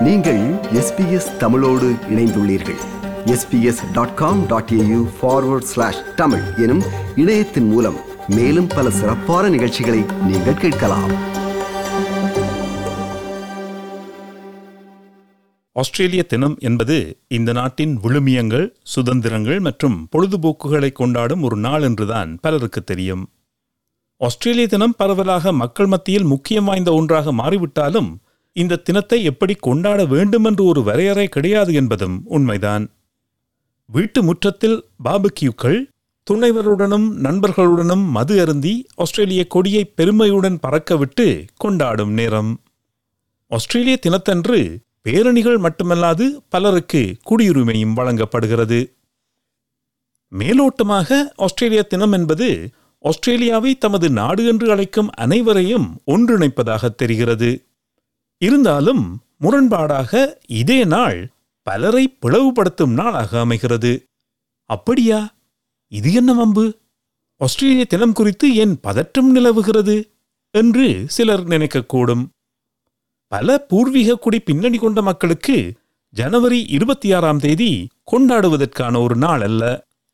நீங்கள் எஸ்பிஎஸ் தமிழோடு இணைந்துள்ளீர்கள் SBS dot com dot AU forward slash Tamil எனும் இணையத்தின் மூலம் மேலும் பல சிறப்பான நிகழ்ச்சிகளை நீங்கள் கேட்கலாம் ஆஸ்திரேலிய தினம் என்பது இந்த நாட்டின் விழுமியங்கள் சுதந்திரங்கள் மற்றும் பொழுதுபோக்குகளை கொண்டாடும் ஒரு நாள் என்றுதான் பலருக்கு தெரியும் ஆஸ்திரேலிய தினம் பரவலாக மக்கள் மத்தியில் முக்கியம் வாய்ந்த ஒன்றாக மாறிவிட்டாலும் இந்த தினத்தை எப்படி கொண்டாட வேண்டும் என்று ஒரு வரையறை கிடையாது என்பதும் உண்மைதான் வீட்டு முற்றத்தில் பாபுக்யூக்கள் துணைவருடனும் நண்பர்களுடனும் மது அருந்தி ஆஸ்திரேலிய கொடியை பெருமையுடன் பறக்கவிட்டு கொண்டாடும் நேரம் ஆஸ்திரேலிய தினத்தன்று பேரணிகள் மட்டுமல்லாது பலருக்கு குடியுரிமையும் வழங்கப்படுகிறது மேலோட்டமாக ஆஸ்திரேலிய தினம் என்பது ஆஸ்திரேலியாவை தமது நாடு என்று அழைக்கும் அனைவரையும் ஒன்றிணைப்பதாக தெரிகிறது இருந்தாலும் முரண்பாடாக இதே நாள் பலரை பிளவுபடுத்தும் நாளாக அமைகிறது அப்படியா இது என்ன வம்பு ஆஸ்திரேலிய தினம் குறித்து ஏன் பதற்றம் நிலவுகிறது என்று சிலர் நினைக்கக்கூடும் பல பூர்வீக குடி பின்னணி கொண்ட மக்களுக்கு ஜனவரி இருபத்தி ஆறாம் தேதி கொண்டாடுவதற்கான ஒரு நாள் அல்ல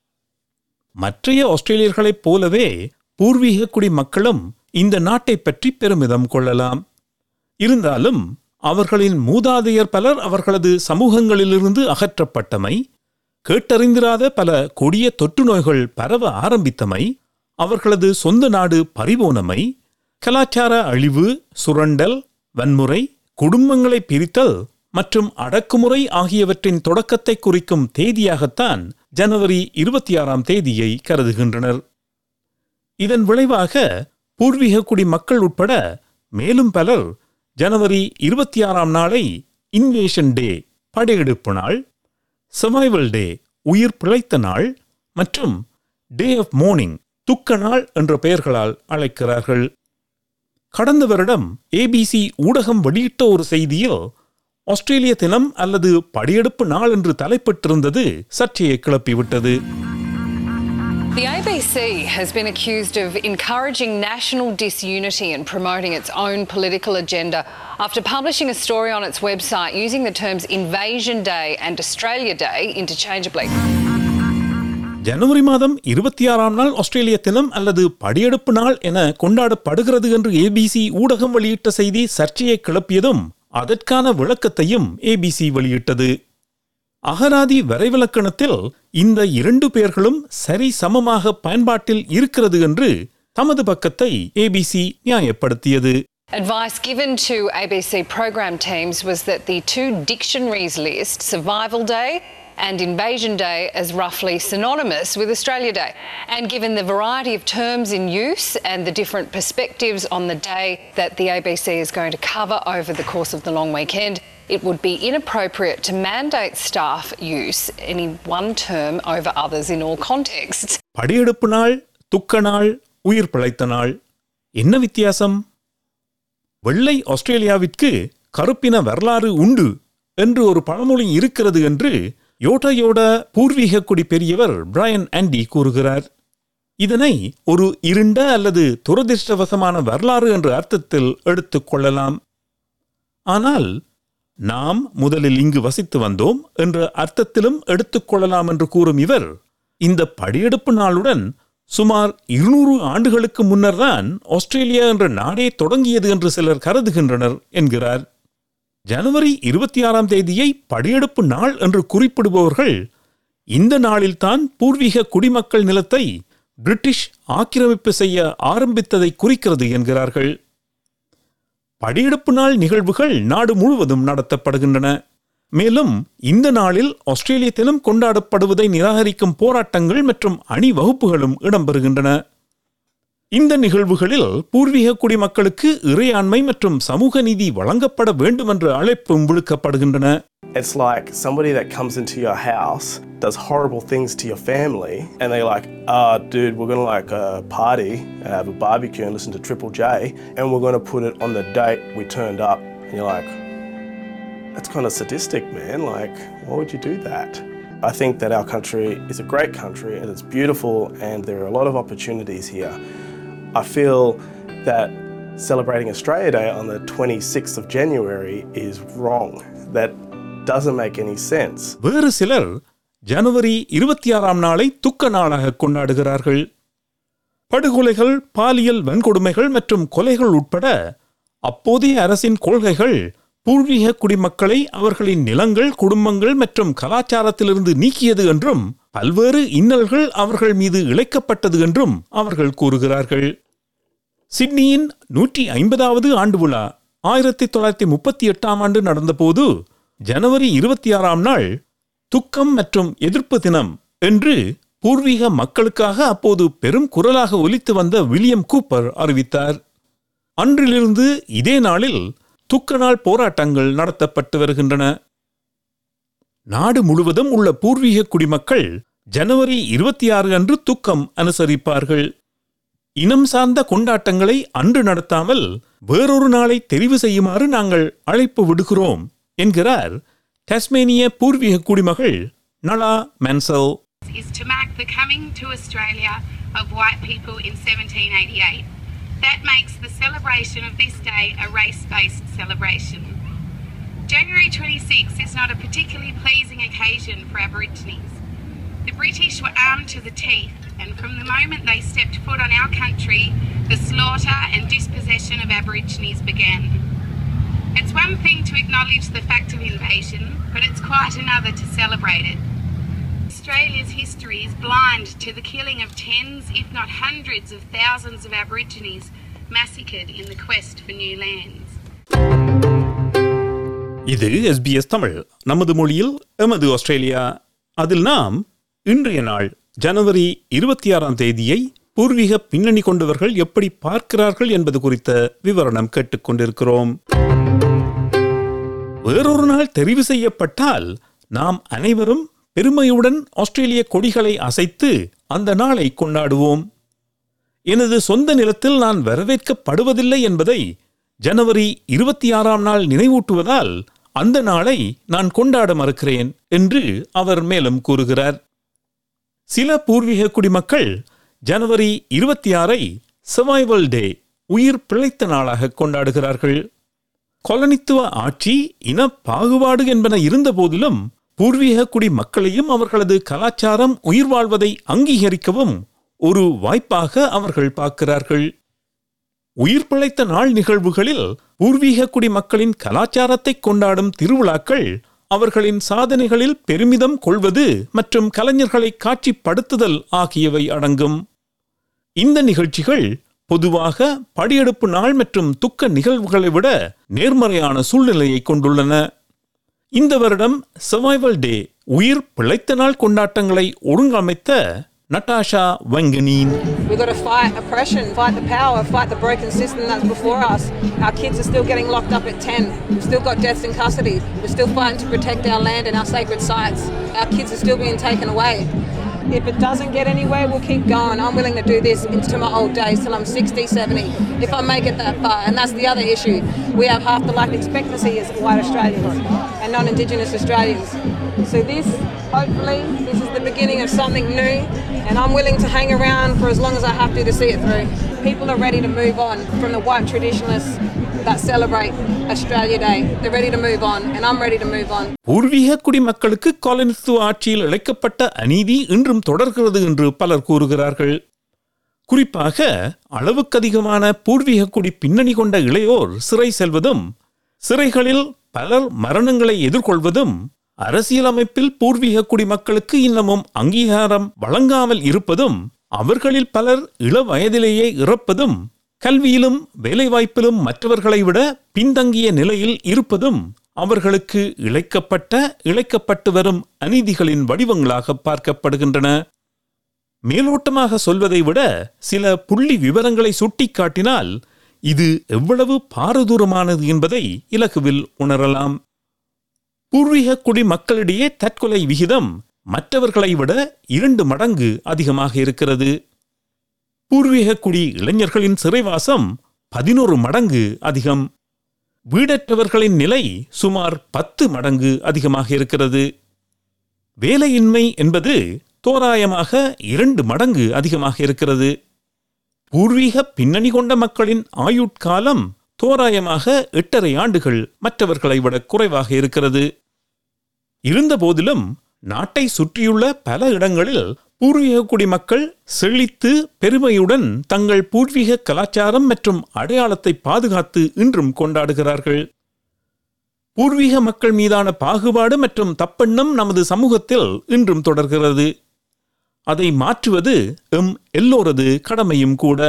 மற்றைய ஆஸ்திரேலியர்களைப் போலவே பூர்வீக குடி மக்களும் இந்த நாட்டை பற்றி பெருமிதம் கொள்ளலாம் இருந்தாலும் அவர்களின் மூதாதையர் பலர் அவர்களது சமூகங்களிலிருந்து அகற்றப்பட்டமை கேட்டறிந்திராத பல கொடிய தொற்று நோய்கள் பரவ ஆரம்பித்தமை அவர்களது சொந்த நாடு பறிபோனமை கலாச்சார அழிவு சுரண்டல் வன்முறை குடும்பங்களை பிரித்தல் மற்றும் அடக்குமுறை ஆகியவற்றின் தொடக்கத்தை குறிக்கும் தேதியாகத்தான் ஜனவரி இருபத்தி ஆறாம் தேதியை கருதுகின்றனர் இதன் விளைவாக பூர்வீக குடி மக்கள் உட்பட மேலும் பலர் ஜனவரி இருபத்தி ஆறாம் நாளை இன்வேஷன் டே படையெடுப்பு நாள் சர்வைவல் டே உயிர் பிழைத்த நாள் மற்றும் டே ஆஃப் மோர்னிங் துக்க நாள் என்ற பெயர்களால் அழைக்கிறார்கள் கடந்த வருடம் ஏபிசி ஊடகம் வெளியிட்ட ஒரு செய்தியில் ஆஸ்திரேலிய தினம் அல்லது படையெடுப்பு நாள் என்று தலைப்பிட்டிருந்தது சர்ச்சையை கிளப்பிவிட்டது The ABC has been accused of encouraging national disunity and promoting its own political agenda after publishing a story on its website using the terms Invasion Day and Australia Day interchangeably. ஜனவரி மாதம் இருபத்தி ஆறாம் நாள் ஆஸ்திரேலிய தினம் அல்லது படையெடுப்பு நாள் என கொண்டாடப்படுகிறது என்று ஏபிசி ஊடகம் வெளியிட்ட செய்தி சர்ச்சையை கிளப்பியதும் அதற்கான விளக்கத்தையும் ஏபிசி வெளியிட்டது அகராதி வரைவிலக்கணத்தில் இந்த இரண்டு பெயர்களும் சரி சமமாக பயன்பாட்டில் இருக்கிறது என்று தமது பக்கத்தை ஏபிசி நியாயப்படுத்தியது Advice given to ABC program teams was that the two dictionaries list Survival Day and Invasion Day as roughly synonymous with Australia Day. And given the variety of terms in use and the different perspectives on the day that the ABC is going to cover over the course of the long weekend, it would be inappropriate to mandate staff use any one term over others in all contexts. படையெடுப்பு நாள் துக்க நாள் உயிர் பிழைத்த நாள் என்ன வித்தியாசம் வெள்ளை ஆஸ்திரேலியாவிற்கு கருப்பின வரலாறு உண்டு என்று ஒரு பழமொழி இருக்கிறது என்று யோட்டையோட பூர்வீக குடி பெரியவர் பிரையன் ஆண்டி கூறுகிறார் இதனை ஒரு இருண்ட அல்லது துரதிர்ஷ்டவசமான வரலாறு என்ற அர்த்தத்தில் எடுத்துக் கொள்ளலாம் ஆனால் நாம் முதலில் இங்கு வசித்து வந்தோம் என்ற அர்த்தத்திலும் எடுத்துக்கொள்ளலாம் என்று கூறும் இவர் இந்த படியெடுப்பு நாளுடன் சுமார் இருநூறு ஆண்டுகளுக்கு முன்னர்தான் ஆஸ்திரேலியா என்ற நாடே தொடங்கியது என்று சிலர் கருதுகின்றனர் என்கிறார் ஜனவரி இருபத்தி ஆறாம் தேதியை படியெடுப்பு நாள் என்று குறிப்பிடுபவர்கள் இந்த நாளில்தான் பூர்வீக குடிமக்கள் நிலத்தை பிரிட்டிஷ் ஆக்கிரமிப்பு செய்ய ஆரம்பித்ததை குறிக்கிறது என்கிறார்கள் படியெடுப்பு நாள் நிகழ்வுகள் நாடு முழுவதும் நடத்தப்படுகின்றன மேலும் இந்த நாளில் ஆஸ்திரேலிய தினம் கொண்டாடப்படுவதை நிராகரிக்கும் போராட்டங்கள் மற்றும் அணிவகுப்புகளும் இடம்பெறுகின்றன இந்த நிகழ்வுகளில் பூர்வீக குடிமக்களுக்கு இறையாண்மை மற்றும் சமூக நீதி வழங்கப்பட வேண்டும் என்ற அழைப்பும் விடுக்கப்படுகின்றன It's like somebody that comes into your house, does horrible things to your family, and they're like, ah, dude, we're gonna like uh, party and have a barbecue and listen to Triple J, and we're gonna put it on the date we turned up. And you're like, that's kind of sadistic, man. Like, why would you do that? I think that our country is a great country and it's beautiful, and there are a lot of opportunities here. I feel that celebrating Australia Day on the 26th of January is wrong. That doesn't make any sense. வேறு சிலர் ஜனவரி இருபத்தி ஆறாம் நாளை துக்க நாளாக கொண்டாடுகிறார்கள் படுகொலைகள் பாலியல் வன்கொடுமைகள் மற்றும் கொலைகள் உட்பட அப்போதைய அரசின் கொள்கைகள் பூர்வீக குடிமக்களை அவர்களின் நிலங்கள் குடும்பங்கள் மற்றும் கலாச்சாரத்திலிருந்து நீக்கியது என்றும் பல்வேறு இன்னல்கள் அவர்கள் மீது இழைக்கப்பட்டது என்றும் அவர்கள் கூறுகிறார்கள் சிட்னியின் நூற்றி ஐம்பதாவது ஆண்டு விழா ஆயிரத்தி தொள்ளாயிரத்தி முப்பத்தி எட்டாம் ஆண்டு நடந்தபோது ஜனவரி இருபத்தி ஆறாம் நாள் துக்கம் மற்றும் எதிர்ப்பு தினம் என்று பூர்வீக மக்களுக்காக அப்போது பெரும் குரலாக ஒலித்து வந்த வில்லியம் கூப்பர் அறிவித்தார் அன்றிலிருந்து இதே நாளில் துக்க நாள் போராட்டங்கள் நடத்தப்பட்டு வருகின்றன நாடு முழுவதும் உள்ள பூர்வீக குடிமக்கள் ஜனவரி இருபத்தி ஆறு அன்று துக்கம் அனுசரிப்பார்கள் இனம் சார்ந்த கொண்டாட்டங்களை அன்று நடத்தாமல் வேறொரு நாளை தெரிவு செய்யுமாறு நாங்கள் அழைப்பு விடுகிறோம் என்கிறார் டஸ்மேனிய பூர்வீக குடிமகள் Nala Mansell is to mark the coming to Australia of white people in 1788. That makes the celebration of this day a race based celebration. January 26 is not a particularly pleasing occasion for Aborigines. The British were armed to the teeth, and from the moment they stepped foot on our country, the slaughter and dispossession of Aborigines began. It's one thing to acknowledge the fact of invasion, but it's quite another to celebrate it. Australia's history is blind to the killing of tens, if not hundreds, of thousands of Aborigines massacred in the quest for new lands. இது SBS Tamil நமது மொழியில் எமது Australia அதில் நாம் இன்றைய நாள் ஜனவரி இருபத்தி ஆறாம் தேதியை பூர்வீக பின்னணி கொண்டவர்கள் எப்படி பார்க்கிறார்கள் என்பது குறித்த விவரணம் கேட்டுக்கொண்டிருக்கிறோம் வேறொரு நாள் தெரிவு செய்யப்பட்டால் நாம் அனைவரும் பெருமையுடன் ஆஸ்திரேலிய கொடிகளை அசைத்து அந்த நாளை கொண்டாடுவோம் எனது சொந்த நிலத்தில் நான் வரவேற்கப்படுவதில்லை என்பதை ஜனவரி இருபத்தி ஆறாம் நாள் நினைவூட்டுவதால் அந்த நாளை நான் கொண்டாட மறுக்கிறேன் என்று அவர் மேலும் கூறுகிறார் சில பூர்வீக குடிமக்கள் ஜனவரி இருபத்தி ஆறை சர்வைவல் டே உயிர் பிழைத்த நாளாக கொண்டாடுகிறார்கள் கொலனித்துவ ஆட்சி இன பாகுபாடு என்பன இருந்த போதிலும் பூர்வீக குடி மக்களையும் அவர்களது கலாச்சாரம் உயிர் வாழ்வதை அங்கீகரிக்கவும் ஒரு வாய்ப்பாக அவர்கள் பார்க்கிறார்கள் உயிர் பிழைத்த நாள் நிகழ்வுகளில் பூர்வீக குடி மக்களின் கலாச்சாரத்தை கொண்டாடும் திருவிழாக்கள் அவர்களின் சாதனைகளில் பெருமிதம் கொள்வது மற்றும் கலைஞர்களை காட்சிப்படுத்துதல் ஆகியவை அடங்கும் இந்த நிகழ்ச்சிகள் பொதுவாக படியெடுப்பு நாள் மற்றும் துக்க நிகழ்வுகளை விட நேர்மறையான சூழ்நிலையை கொண்டுள்ளன இந்த வருடம் சர்வைவல் டே உயிர் பிழைத்த நாள் கொண்டாட்டங்களை ஒழுங்கமைத்த Natasha Wanganeen We've got to fight oppression, fight the power, fight the broken system that's before us. Our kids are still getting locked up at 10. We've still got deaths in custody. We're still fighting to protect our land and our sacred sites. Our kids are still being taken away. If it doesn't get anywhere, we'll keep going. I'm willing to do this into my old days till I'm 60, 70, if I make it that far. And that's the other issue. We have half the life expectancy as white Australians and non Indigenous Australians. So, this, hopefully, this is the beginning of something new. And I'm willing to hang around for as long as I have to to see it through. People are ready to move on from the white traditionalists that celebrate Australia Day. They're ready to move on, and I'm ready to move on. பூர்வீக குடிமக்களுக்கு காலனித்துவ ஆட்சியில் இழைக்கப்பட்ட அநீதி இன்றும் தொடர்கிறது என்று பலர் கூறுகிறார்கள் குறிப்பாக அளவுக்கதிகமான பூர்வீக குடி பின்னணி கொண்ட இளையோர் சிறை செல்வதும் சிறைகளில் பலர் மரணங்களை எதிர்கொள்வதும் அரசியலமைப்பில் பூர்வீக குடிமக்களுக்கு இன்னமும் அங்கீகாரம் வழங்காமல் இருப்பதும் அவர்களில் பலர் இள வயதிலேயே இறப்பதும் கல்வியிலும் வேலைவாய்ப்பிலும் மற்றவர்களை விட பின்தங்கிய நிலையில் இருப்பதும் அவர்களுக்கு இழைக்கப்பட்ட இழைக்கப்பட்டு வரும் அநீதிகளின் வடிவங்களாக பார்க்கப்படுகின்றன மேலோட்டமாக சொல்வதை விட சில புள்ளி விவரங்களை சுட்டிக்காட்டினால் இது எவ்வளவு பாரதூரமானது என்பதை இலகுவில் உணரலாம் பூர்வீக குடி மக்களிடையே தற்கொலை விகிதம் மற்றவர்களை விட இரண்டு மடங்கு அதிகமாக இருக்கிறது பூர்வீக குடி இளைஞர்களின் சிறைவாசம் பதினோரு மடங்கு அதிகம் வீடற்றவர்களின் நிலை சுமார் பத்து மடங்கு அதிகமாக இருக்கிறது வேலையின்மை என்பது தோராயமாக இரண்டு மடங்கு அதிகமாக இருக்கிறது பூர்வீக பின்னணி கொண்ட மக்களின் ஆயுட்காலம் தோராயமாக எட்டரை ஆண்டுகள் மற்றவர்களை விட குறைவாக இருக்கிறது இருந்தபோதிலும் நாட்டை சுற்றியுள்ள பல இடங்களில் பூர்வீக குடிமக்கள் செழித்து பெருமையுடன் தங்கள் பூர்வீக கலாச்சாரம் மற்றும் அடையாளத்தை பாதுகாத்து இன்றும் கொண்டாடுகிறார்கள் பூர்வீக மக்கள் மீதான பாகுபாடு மற்றும் தப்பெண்ணம் நமது சமூகத்தில் இன்றும் தொடர்கிறது அதை மாற்றுவது எம் எல்லோரது கடமையும் கூட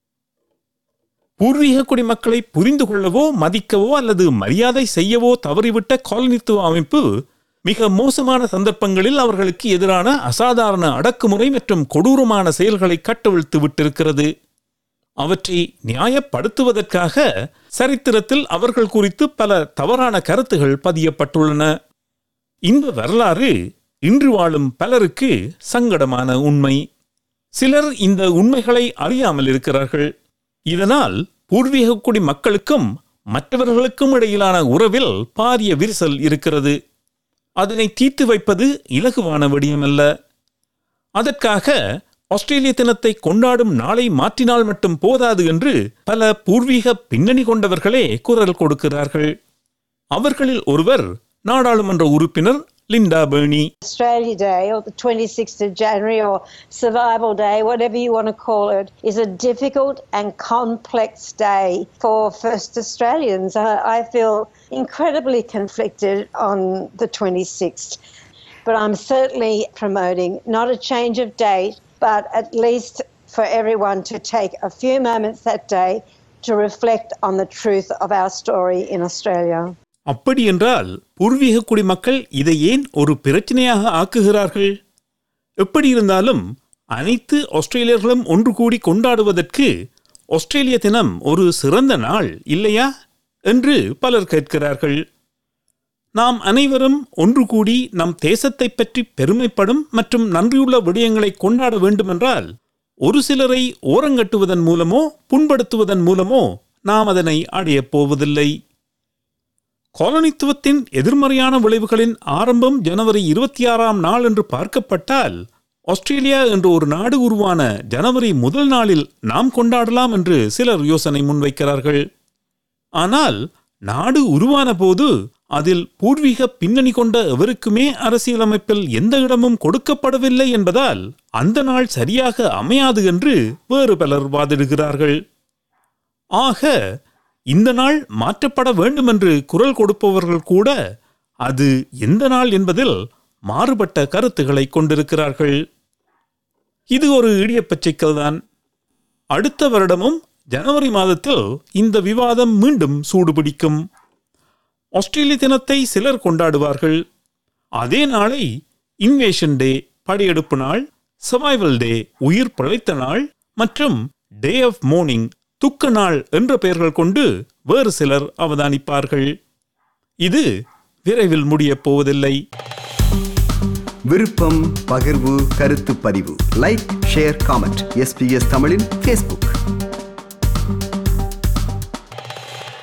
பூர்வீக குடிமக்களை புரிந்து கொள்ளவோ மதிக்கவோ அல்லது மரியாதை செய்யவோ தவறிவிட்ட காலனித்துவ அமைப்பு மிக மோசமான சந்தர்ப்பங்களில் அவர்களுக்கு எதிரான அசாதாரண அடக்குமுறை மற்றும் கொடூரமான செயல்களை கட்டவிழ்த்து விட்டிருக்கிறது அவற்றை நியாயப்படுத்துவதற்காக சரித்திரத்தில் அவர்கள் குறித்து பல தவறான கருத்துகள் பதியப்பட்டுள்ளன இந்த வரலாறு இன்று வாழும் பலருக்கு சங்கடமான உண்மை சிலர் இந்த உண்மைகளை அறியாமல் இருக்கிறார்கள் இதனால் பூர்வீக குடி மக்களுக்கும் மற்றவர்களுக்கும் இடையிலான உறவில் பாரிய விரிசல் இருக்கிறது அதனை தீர்த்து வைப்பது இலகுவான விடயமல்ல அதற்காக ஆஸ்திரேலிய தினத்தை கொண்டாடும் நாளை மாற்றினால் மட்டும் போதாது என்று பல பூர்வீக பின்னணி கொண்டவர்களே குரல் கொடுக்கிறார்கள் அவர்களில் ஒருவர் நாடாளுமன்ற உறுப்பினர் Linda Burney Australia Day or the 26th of January or Survival Day, whatever you want to call it, is a difficult and complex day for First Australians. I, I feel incredibly conflicted on the 26th. But I'm certainly promoting not a change of date, but at least for everyone to take a few moments that day to reflect on the truth of our story in Australia. அப்படி என்றால் பூர்வீக குடிமக்கள் இதை ஏன் ஒரு பிரச்சனையாக ஆக்குகிறார்கள் எப்படி இருந்தாலும் அனைத்து ஆஸ்திரேலியர்களும் ஒன்று கூடி கொண்டாடுவதற்கு ஆஸ்திரேலிய தினம் ஒரு சிறந்த நாள் இல்லையா என்று பலர் கேட்கிறார்கள் நாம் அனைவரும் ஒன்று கூடி நம் தேசத்தை பற்றி பெருமைப்படும் மற்றும் நன்றியுள்ள விடயங்களை கொண்டாட வேண்டுமென்றால் ஒரு சிலரை ஓரங்கட்டுவதன் மூலமோ புண்படுத்துவதன் மூலமோ நாம் அதனை அடையப் போவதில்லை காலனித்துவத்தின் எதிர்மறையான விளைவுகளின் ஆரம்பம் ஜனவரி இருபத்தி ஆறாம் நாள் என்று பார்க்கப்பட்டால் ஆஸ்திரேலியா என்ற ஒரு நாடு உருவான ஜனவரி முதல் நாளில் நாம் கொண்டாடலாம் என்று சிலர் யோசனை முன்வைக்கிறார்கள் ஆனால் நாடு உருவான போது அதில் பூர்வீக பின்னணி கொண்ட எவருக்குமே அரசியலமைப்பில் எந்த இடமும் கொடுக்கப்படவில்லை என்பதால் அந்த நாள் சரியாக அமையாது என்று வேறு பலர் வாதிடுகிறார்கள் ஆக இந்த நாள் மாற்றப்பட வேண்டும் என்று குரல் கொடுப்பவர்கள் கூட அது எந்த நாள் என்பதில் மாறுபட்ட கருத்துக்களை கொண்டிருக்கிறார்கள் இது ஒரு இடியப்பச் சிக்கல்தான் அடுத்த வருடமும் ஜனவரி மாதத்தில் இந்த விவாதம் மீண்டும் சூடுபிடிக்கும் ஆஸ்திரேலிய தினத்தை சிலர் கொண்டாடுவார்கள் அதே நாளை இன்வேஷன் டே படையெடுப்பு நாள் சர்வைவல் டே உயிர் பிழைத்த நாள் மற்றும் டே ஆஃப் மோர்னிங் துக்க நாள் என்ற பெயர்கள் கொண்டு வேறு சிலர் அவதானிப்பார்கள் இது விரைவில் முடியப் போவதில்லை விருப்பம் பகிர்வு கருத்து பதிவு லைக் ஷேர் காமெண்ட் எஸ்பிஎஸ் தமிழின் ஃபேஸ்புக்